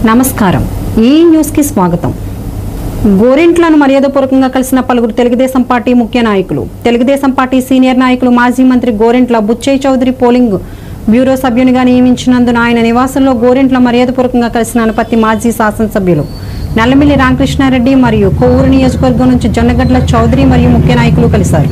నమస్కారం ఈ న్యూస్కి స్వాగతం గోరింట్లను మర్యాదపూర్వకంగా కలిసిన పలువురు తెలుగుదేశం పార్టీ ముఖ్య నాయకులు తెలుగుదేశం పార్టీ సీనియర్ నాయకులు మాజీ మంత్రి గోరింట్ల బుచ్చయ్య చౌదరి పోలింగ్ బ్యూరో సభ్యునిగా నియమించినందున ఆయన నివాసంలో గోరింట్ల మర్యాదపూర్వకంగా కలిసిన అనపత్తి మాజీ శాసనసభ్యులు నల్లమిల్లి రామకృష్ణారెడ్డి మరియు కొవ్వూరు నియోజకవర్గం నుంచి జొన్నగడ్ల చౌదరి మరియు ముఖ్య నాయకులు కలిశారు